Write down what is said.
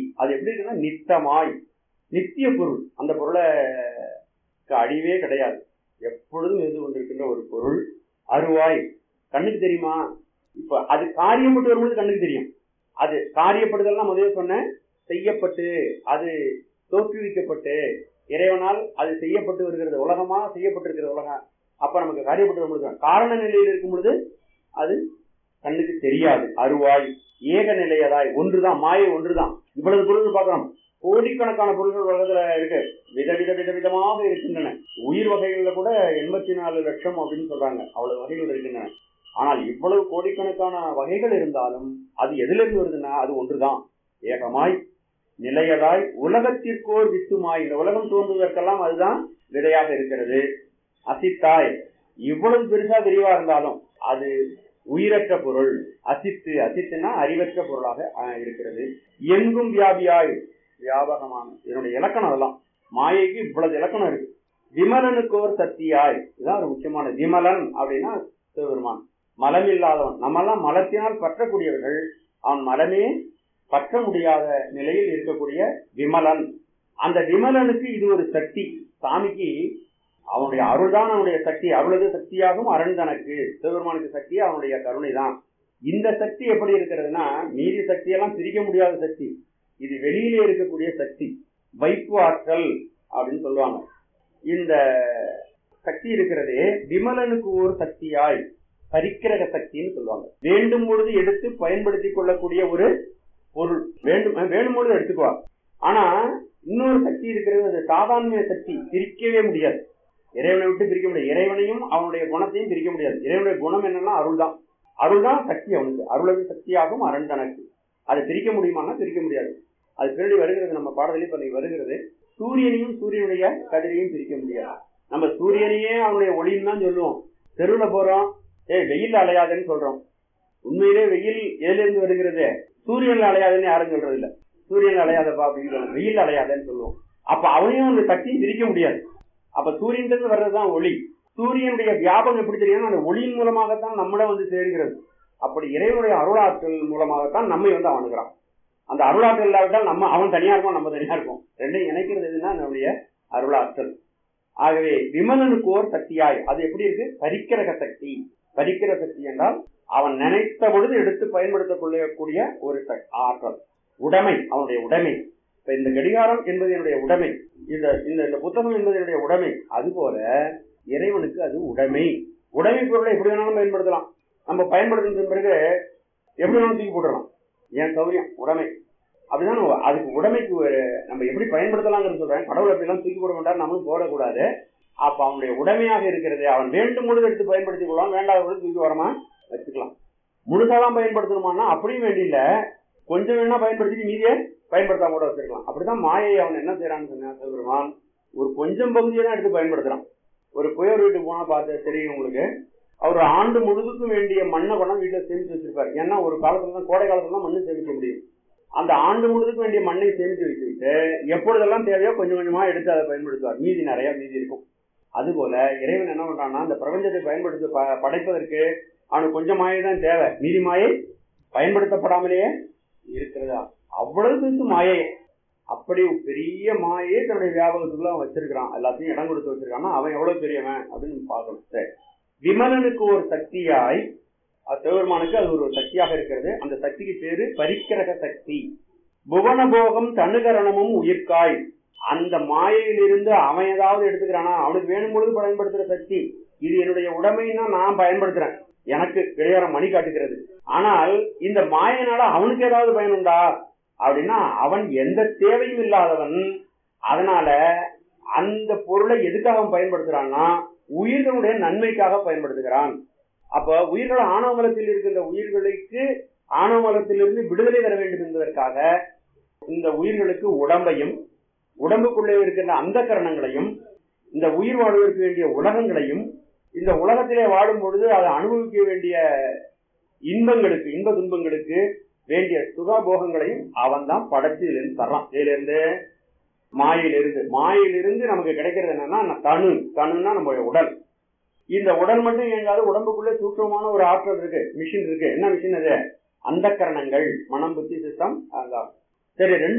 அது எப்படி இருக்குன்னா நித்தமாய் நித்திய பொருள் அந்த பொருளை அழிவே கிடையாது எப்பொழுதும் இருந்து கொண்டிருக்கின்ற ஒரு பொருள் அருவாய் கண்ணுக்கு தெரியுமா இப்ப அது காரியப்பட்டு வரும்போது கண்ணுக்கு தெரியும் அது காரியப்படுதல்னா முதல்ல சொன்னேன் செய்யப்பட்டு அது தோற்றுவிக்கப்பட்டு இறைவனால் அது செய்யப்பட்டு வருகிறது உலகமா செய்யப்பட்டிருக்கிறது உலகம் அப்ப நமக்கு காரியப்பட்டு வரும்போது காரண நிலையில் இருக்கும் பொழுது அது கண்ணுக்கு தெரியாது அருவாய் ஏக நிலையதாய் ஒன்றுதான் மாயை ஒன்றுதான் இவ்வளவு பொருள் பார்க்கிறோம் கோடிக்கணக்கான பொருள்கள் உலகத்துல இருக்கு விதவித விதவிதமாக இருக்கின்றன உயிர் வகைகள்ல கூட எண்பத்தி நாலு லட்சம் அப்படின்னு சொல்றாங்க அவ்வளவு வகைகள் இருக்கின்றன ஆனால் இவ்வளவு கோடிக்கணக்கான வகைகள் இருந்தாலும் அது எதுல இருந்து வருதுன்னா அது ஒன்றுதான் ஏகமாய் நிலையதாய் உலகத்திற்கோர் வித்துமாய் இந்த உலகம் தோன்றுவதற்கெல்லாம் அதுதான் விதையாக இருக்கிறது அசித்தாய் இவ்வளவு பெருசா விரிவா இருந்தாலும் அது உயிரற்ற பொருள் அசித்து அசித்துனா அறிவற்ற பொருளாக அஹ், இருக்கிறது எங்கும் வியாபியாய் வியாபகமான இதனுடைய இலக்கணம் அதெல்லாம் மாயைக்கு இவ்வளவு இலக்கணம் இருக்கு விமலனுக்கு ஒரு சக்தியாய் இதுதான் ஒரு முக்கியமான விமலன் அப்படின்னா சிவபெருமான் மலம் இல்லாதவன் நம்மெல்லாம் மலத்தினால் பற்றக்கூடியவர்கள் அவன் மலமே பற்ற முடியாத நிலையில் இருக்கக்கூடிய விமலன் அந்த விமலனுக்கு இது ஒரு சக்தி சாமிக்கு அவனுடைய அருள்தான் அவனுடைய சக்தி அருளது சக்தியாகும் அரண் தனக்கு சிவபெருமானுக்கு சக்தி அவனுடைய கருணை தான் இந்த சக்தி எப்படி இருக்கிறதுனா மீதி சக்தியெல்லாம் பிரிக்க முடியாத சக்தி இது வெளியிலே இருக்கக்கூடிய சக்தி வைப்பு ஆற்றல் அப்படின்னு சொல்லுவாங்க இந்த சக்தி இருக்கிறதே விமலனுக்கு ஒரு சக்தியாய் பரிக்கிரக சக்தின்னு சொல்லுவாங்க வேண்டும் பொழுது எடுத்து பயன்படுத்திக் கொள்ளக்கூடிய ஒரு பொருள் வேண்டும் வேணும் பொழுது எடுத்துக்குவா ஆனா இன்னொரு சக்தி இருக்கிறது அது சாதாரண சக்தி பிரிக்கவே முடியாது இறைவனை விட்டு பிரிக்க முடியாது இறைவனையும் அவனுடைய குணத்தையும் பிரிக்க முடியாது இறைவனுடைய குணம் என்னன்னா அருள் தான் அருள் தான் சக்தி அவனுக்கு அருளது சக்தியாகும் அரண் தனக்கு அதை பிரிக்க முடியுமான்னா பிரிக்க முடியாது அது பின்னாடி வருகிறது நம்ம பாடத்திலே இப்ப இன்னைக்கு வருகிறது சூரியனையும் சூரியனுடைய கதிரையும் பிரிக்க முடியாது நம்ம சூரியனையே அவனுடைய ஒளின்னு தான் சொல்லுவோம் தெருவுல போறோம் ஏய் வெயில் அலையாதுன்னு சொல்றோம் உண்மையிலே வெயில் எதுல இருந்து வருகிறது சூரியன்ல அலையாதுன்னு யாரும் சொல்றது இல்ல சூரியன்ல அலையாதப்பா அப்படின்னு சொல்லுவோம் வெயில் அலையாதுன்னு சொல்லுவோம் அப்ப அவனையும் அந்த சக்தியும் பிரிக்க முடியாது அப்ப சூரியன் இருந்து வர்றதுதான் ஒளி சூரியனுடைய வியாபகம் எப்படி தெரியும் அந்த ஒளியின் மூலமாகத்தான் நம்மள வந்து சேர்கிறது அப்படி இறைவனுடைய அருளாற்றல் மூலமாகத்தான் நம்மை வந்து அவனுகிறான் அந்த அருளாற்றல் இல்லாவிட்டால் நம்ம அவன் தனியா இருப்போம் நம்ம தனியா இருப்போம் ரெண்டையும் இணைக்கிறது எதுன்னா நம்முடைய அருளாற்றல் ஆகவே விமலனுக்கு ஓர் சக்தியாய் அது எப்படி இருக்கு பரிக்கிரக சக்தி பரிக்கிற சக்தி என்றால் அவன் நினைத்த பொழுது எடுத்து பயன்படுத்திக் கொள்ளக்கூடிய ஒரு சக்- ஆற்றல் உடைமை அவனுடைய உடைமை இப்ப இந்த கடிகாரம் என்பது என்னுடைய உடைமை இந்த இந்த இந்த புத்தகம் என்பது என்னுடைய உடைமை அதுபோல இறைவனுக்கு அது உடைமை உடைமை பொருளை எப்படி வேணாலும் பயன்படுத்தலாம் நம்ம பயன்படுத்தின பிறகு எப்படி வேணாலும் தூக்கி போட்டுடலாம் ஏன் சௌரியம் உடைமை அப்படிதான் நம்ம அதுக்கு உடைமைக்கு ஒரு நம்ம எப்படி பயன்படுத்தலாங்கிறது சொல்றேன் கடவுள் அப்படிலாம் தூக்கி போட மாட்டார் நம்மளும் போடக்கூடாது அப்ப அவனுடைய உடைமையாக இருக்கிறது அவன் வேண்டும் பொழுது எடுத்து பயன்படுத்திக் கொள்ளலாம் வேண்டாத பொழுது தூக்கி வரமா வச்சுக்கலாம் முழுசாதான் பயன்படுத்தணுமான்னா அப்படியும் வேண்டியில்ல கொஞ்சம் வேணா பயன்படுத்திட்டு மீதியை பயன்படுத்தாம கூட வச்சிருக்கலாம் அப்படிதான் மாயை அவன் என்ன செய்யறான்னு சொன்னா சிவபெருமான் ஒரு கொஞ்சம் பகுதியை தான் எடுத்து பயன்படுத்துறான் ஒரு புயல் வீட்டுக்கு போனா பார்த்து தெரியும் உங்களுக்கு அவர் ஆண்டு முழுதுக்கும் வேண்டிய மண்ணை கொண்டாந்து வீட்டுல சேமிச்சு வச்சிருப்பாரு ஏன்னா ஒரு காலத்துல தான் கோடை காலத்துல தான் மண்ணு சேமிக்க முடியும் அந்த ஆண்டு முழுதுக்கும் வேண்டிய மண்ணை சேமித்து வச்சுக்கிட்டு எப்பொழுதெல்லாம் தேவையோ கொஞ்சம் கொஞ்சமா எடுத்து அதை பயன்படுத்துவார் மீதி நிறைய மீதி இருக்கும் அதுபோல இறைவன் என்ன பண்றான்னா அந்த பிரபஞ்சத்தை பயன்படுத்த ப- படைப்பதற்கு அவனுக்கு கொஞ்சம் மாயை தான் தேவை மீதி மாயை பயன்படுத்தப்படாமலேயே இருக்கிறதா அவ்வளவு பெருசு மாயை அப்படி பெரிய மாயை தன்னுடைய வியாபகத்துக்குள்ள அவன் வச்சிருக்கிறான் எல்லாத்தையும் இடம் கொடுத்து வச்சிருக்கான்னா அவன் எவ்வளவு பெரியவன் அப்படின்னு நம்ம பார்க்கணும் சரி விமலனுக்கு ஒரு சக்தியாய் அது சிவபெருமானுக்கு அது ஒரு சக்தியாக இருக்கிறது அந்த சக்திக்கு பேரு பரிக்கிரக சக்தி புவனபோகம் தனுகரணமும் உயிர்காய் அந்த மாயையிலிருந்து அவன் ஏதாவது எடுத்துக்கிறானா அவனுக்கு வேணும் பொழுது பயன்படுத்துற சக்தி இது என்னுடைய உடைமைன்னா நான் பயன்படுத்துறேன் எனக்கு கிடையாரம் மணி காட்டுகிறது ஆனால் இந்த மாயினால அவனுக்கு ஏதாவது பயனுண்டா அப்படின்னா அவன் எந்த தேவையும் இல்லாதவன் அதனால அந்த பொருளை எதுக்காக அவன் பயன்படுத்துறான்னா உயிர்களுடைய நன்மைக்காக பயன்படுத்துகிறான் அப்ப உயிர்கள் ஆணவ மலத்தில் இருக்கின்ற உயிர்களுக்கு ஆணவ மலத்திலிருந்து விடுதலை தர வேண்டும் என்பதற்காக இந்த உயிர்களுக்கு உடம்பையும் உடம்புக்குள்ளே இருக்கின்ற அந்த கரணங்களையும் இந்த உயிர் வாழ்வதற்கு வேண்டிய உலகங்களையும் இந்த உலகத்திலே வாழும் பொழுது அதை அனுபவிக்க வேண்டிய இன்பங்களுக்கு இன்ப துன்பங்களுக்கு வேண்டிய சுகபோகங்களையும் அவன் தான் படைச்சிலிருந்து தர்றான் இதிலிருந்து மாயிலிருந்து மாயிலிருந்து நமக்கு கிடைக்கிறது என்னன்னா தனு தனுன்னா நம்மளுடைய உடல் இந்த உடல் மட்டும் இயங்காது உடம்புக்குள்ளே சூட்சமான ஒரு ஆற்றல் இருக்கு மிஷின் இருக்கு என்ன மிஷின் அது அந்த கரணங்கள் மனம் புத்தி சித்தம் அகங்காரம் சரி ரெண்டு